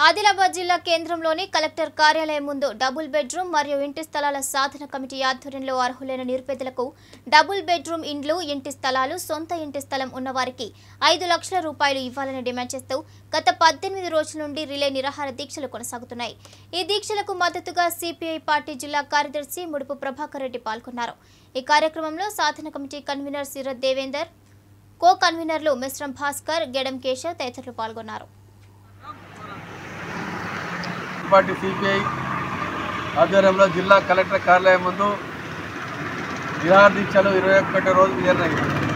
ఆదిలాబాద్ జిల్లా కేంద్రంలోని కలెక్టర్ కార్యాలయం ముందు డబుల్ బెడ్రూమ్ మరియు ఇంటి స్థలాల సాధన కమిటీ ఆధ్వర్యంలో అర్హులైన నిరుపేదలకు డబుల్ బెడ్రూమ్ ఇండ్లు ఇంటి స్థలాలు సొంత ఇంటి స్థలం ఉన్నవారికి ఐదు లక్షల రూపాయలు ఇవ్వాలని డిమాండ్ చేస్తూ గత పద్దెనిమిది రోజుల నుండి రిలే నిరాహార దీక్షలు కొనసాగుతున్నాయి ఈ దీక్షలకు మద్దతుగా సిపిఐ పార్టీ జిల్లా కార్యదర్శి ముడుపు ప్రభాకర్ రెడ్డి పాల్గొన్నారు ఈ కార్యక్రమంలో సాధన committee convener Sirat Devender co కన్వీనర్లు మిశ్రం భాస్కర్ గెడం కేశవ్ తదితరులు పాల్గొన్నారు పార్టీ సిపిఐ ఆధ్వర్యంలో జిల్లా కలెక్టర్ కార్యాలయం ముందు నిరాహార దీక్షలు ఇరవై ఒకటి రోజులు జరిగినాయి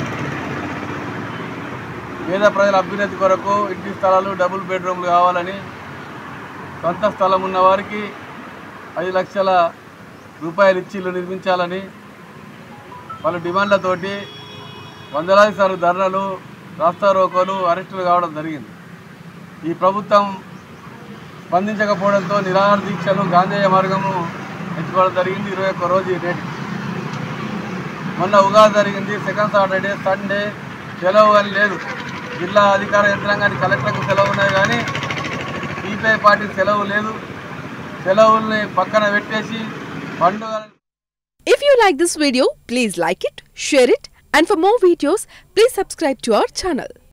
పేద ప్రజల అభ్యున్నతి కొరకు ఇంటి స్థలాలు డబుల్ బెడ్రూమ్లు కావాలని సొంత స్థలం ఉన్న వారికి ఐదు లక్షల రూపాయలు ఇచ్చి ఇల్లు నిర్మించాలని వాళ్ళ డిమాండ్లతోటి వందలాది సార్లు ధర్నాలు రాస్తారోకోలు అరెస్టులు కావడం జరిగింది ఈ ప్రభుత్వం స్పందించకపోవడంతో నిరాహార దీక్షలు గాంధేయ మార్గము ఎంచుకోవడం జరిగింది ఇరవై ఒక్క రోజు ఈ డేట్ మొన్న ఉగాది జరిగింది సెకండ్ సాటర్డే సండే సెలవు అని లేదు జిల్లా అధికార యంత్రాంగానికి కలెక్టర్కు సెలవు ఉన్నాయి కానీ సిపిఐ పార్టీకి సెలవు లేదు సెలవుల్ని పక్కన పెట్టేసి పండుగ If you like this video, please like it, share it, and for more videos, please subscribe to our channel.